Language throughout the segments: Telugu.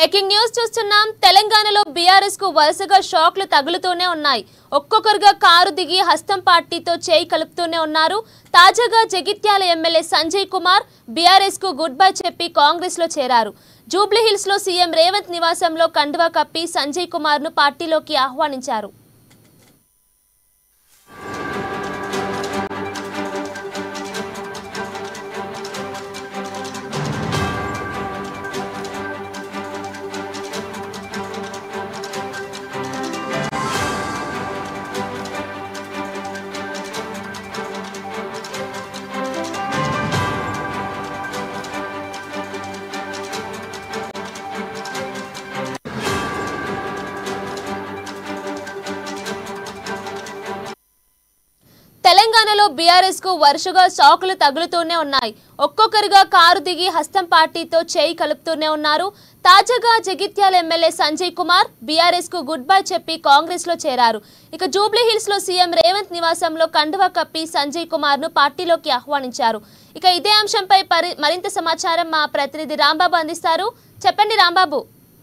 బ్రేకింగ్ న్యూస్ చూస్తున్నాం తెలంగాణలో బీఆర్ఎస్ కు వరుసగా షాక్లు తగులుతూనే ఉన్నాయి ఒక్కొక్కరుగా కారు దిగి హస్తం పార్టీతో చేయి కలుపుతూనే ఉన్నారు తాజాగా జగిత్యాల ఎమ్మెల్యే సంజయ్ కుమార్ బీఆర్ఎస్ కు గుడ్ బై చెప్పి కాంగ్రెస్ లో చేరారు జూబ్లీహిల్స్ లో సీఎం రేవంత్ నివాసంలో కండువా కప్పి సంజయ్ కుమార్ ను పార్టీలోకి ఆహ్వానించారు తెలంగాణలో బీఆర్ఎస్ కు వరుసగా షాకులు తగులుతూనే ఉన్నాయి ఒక్కొక్కరుగా కారు దిగి హస్తం పార్టీతో చేయి కలుపుతూనే ఉన్నారు తాజాగా జగిత్యాల ఎమ్మెల్యే సంజయ్ కుమార్ బీఆర్ఎస్ కు గుడ్ బై చెప్పి కాంగ్రెస్ లో చేరారు ఇక జూబ్లీహిల్స్ లో సీఎం రేవంత్ నివాసంలో కండువా కప్పి సంజయ్ కుమార్ ను పార్టీలోకి ఆహ్వానించారు ఇక ఇదే అంశంపై పరి- మరింత సమాచారం మా ప్రతినిధి రాంబాబు అందిస్తారు చెప్పండి రాంబాబు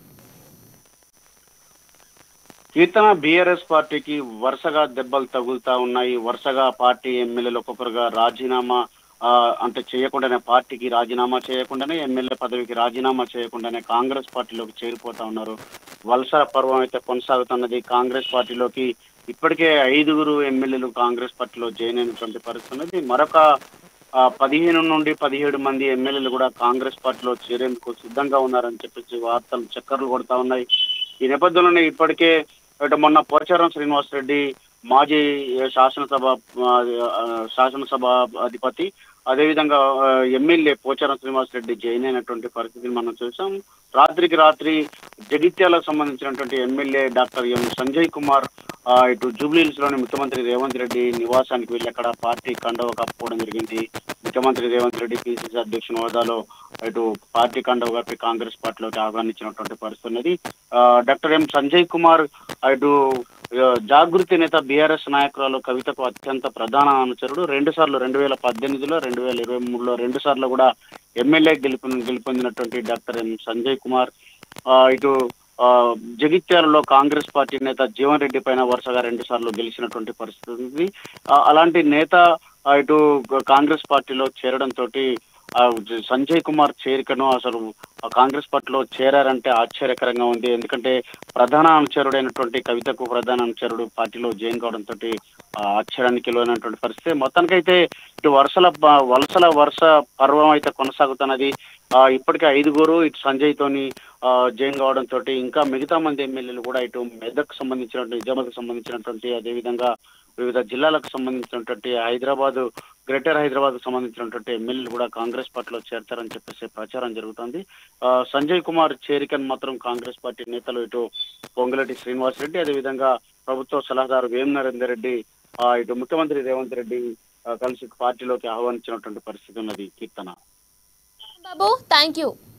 కీర్తన బీఆర్ఎస్ పార్టీకి వరుసగా దెబ్బలు తగులుతా ఉన్నాయి వరుసగా పార్టీ ఎమ్మెల్యేలు ఒక్కొక్కరుగా రాజీనామా ఆ, అంటే చేయకుండానే పార్టీకి రాజీనామా చేయకుండానే ఎమ్మెల్యే పదవికి రాజీనామా చేయకుండానే కాంగ్రెస్ పార్టీలోకి చేరిపోతా ఉన్నారు వలస పర్వం అయితే కొనసాగుతున్నది కాంగ్రెస్ పార్టీలోకి ఇప్పటికే ఐదుగురు ఎమ్మెల్యేలు కాంగ్రెస్ పార్టీలో జాయిన్ అయినటువంటి పరిస్థితి ఉన్నది మరొక ఆ, పదిహేను నుండి పదిహేడు మంది ఎమ్మెల్యేలు కూడా కాంగ్రెస్ పార్టీలో చేరేందుకు సిద్ధంగా ఉన్నారని చెప్పేసి వార్తలు చక్కర్లు కొడతా ఉన్నాయి ఈ నేపథ్యంలోనే ఇప్పటికే ఇటు మొన్న పోచారం శ్రీనివాసరెడ్డి మాజీ శాసనసభ ఆ, ఆ, శాసనసభ అధిపతి అదేవిధంగా ఆ, ఎమ్మెల్యే పోచారం శ్రీనివాసరెడ్డి జైన్ అయినటువంటి పరిస్థితిని మనం చూసాం రాత్రికి రాత్రి జగిత్యాలకు సంబంధించినటువంటి MLA doctor M Sanjay Kumar ఆ, ఇటు జూబ్లీహిల్స్ లోని ముఖ్యమంత్రి రేవంత్ రెడ్డి నివాసానికి వెళ్ళి అక్కడ పార్టీ కండవ కప్పుకోవడం జరిగింది ముఖ్యమంత్రి రేవంత్ రెడ్డి పిసిసి అధ్యక్షుని హోదాలో ఇటు పార్టీ కండవ కప్పి కాంగ్రెస్ పార్టీలోకి ఆహ్వానించినటువంటి పరిస్థితి ఉన్నది ఆ, డాక్టర్ ఎం సంజయ్ కుమార్ ఇటు ఆ, జాగృతి నేత బీఆర్ఎస్ నాయకురాలు కవితకు అత్యంత ప్రధాన అనుచరుడు రెండు సార్లు రెండు వేల పద్దెనిమిదిలో రెండు వేల ఇరవై మూడులో రెండు సార్లు కూడా ఎమ్మెల్యే గెలుపు గెలుపొందినటువంటి డాక్టర్ ఎం సంజయ్ కుమార్ ఆ, ఇటు ఆ, జగిత్యాలలో కాంగ్రెస్ పార్టీ నేత జీవన్ రెడ్డి పైన వరుసగా రెండు సార్లు గెలిచినటువంటి పరిస్థితి ఉంది ఆ, అలాంటి నేత ఆ, ఇటు కాంగ్రెస్ పార్టీలో చేరడం తోటి ఆ, సంజయ్ కుమార్ చేరికను అసలు ఆ కాంగ్రెస్ పార్టీలో చేరారంటే ఆశ్చర్యకరంగా ఉంది ఎందుకంటే ప్రధాన అనుచరుడైనటువంటి కవితకు ప్రధాన అనుచరుడు పార్టీలో జాయిన్ కావడం తోటి ఆ, ఆశ్చర్యానికి లోనైనటువంటి పరిస్థితి మొత్తానికైతే ఇటు వరుసల ప- వలసల వరుస పర్వం అయితే కొనసాగుతున్నది ఆ, ఇప్పటికే ఐదుగురు ఇటు సంజయ్ తోని ఆ, జాయిన్ కావడం తోటి ఇంకా మిగతా మంది ఎమ్మెల్యేలు కూడా ఇటు మెదక్ సంబంధించినటువంటి నిజామాబాద్ సంబంధించినటువంటి అదేవిధంగా వివిధ జిల్లాలకు సంబంధించినటువంటి హైదరాబాద్ గ్రేటర్ హైదరాబాద్ సంబంధించినటువంటి ఎమ్మెల్యేలు కూడా కాంగ్రెస్ పార్టీలో చేరతారని చెప్పేసి ప్రచారం జరుగుతోంది ఆ, సంజయ్ కుమార్ చేరికను మాత్రం కాంగ్రెస్ పార్టీ నేతలు ఇటు పొంగులటి శ్రీనివాస్ రెడ్డి అదేవిధంగా ప్రభుత్వ సలహాదారు వేం నరేందర్ రెడ్డి ఆ, ఇటు ముఖ్యమంత్రి రేవంత్ రెడ్డి ఆ, కలిసి పార్టీలోకి ఆహ్వానించినటువంటి పరిస్థితి ఉన్నది కీర్తన బాబు థ్యాంక్ యూ